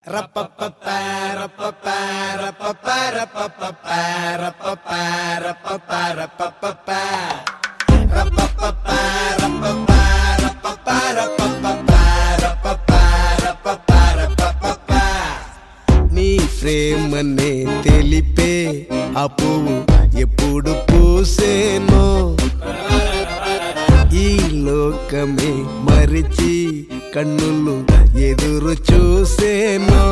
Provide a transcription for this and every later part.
నీ ప్రేమనే తెలిపే ఆ పువ్వు ఎప్పుడు పూసేనో ఈ లోకమే మరిచి కన్నులు ఎదురు చూసేనో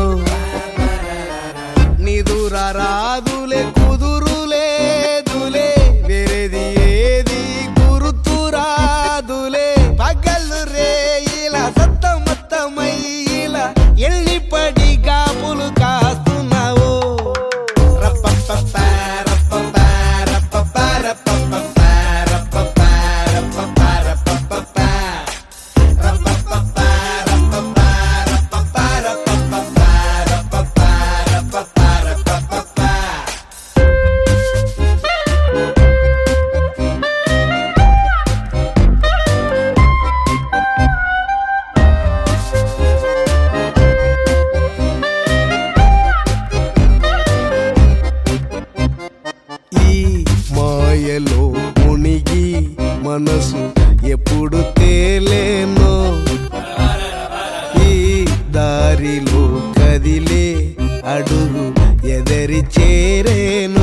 నిదుర రాదులే కుదురులేదులే వేరేది ఏది గురుతురాదులే పగలు రే ఇలా సత్తమత్తమై ఇలా ఎల్లి పడి గాపులు కాస్తున్నావో రప్పప్ప రప్పప్ప రప్పప్ప రప్పప్ప రప్పప్ప రప్పప్ప రప్పప్ప ఈ మాయలో మునిగి మనసు ఎప్పుడు తేలేనో ఈ దారిలో కదిలే అడుగు ఎదరి చేరేనో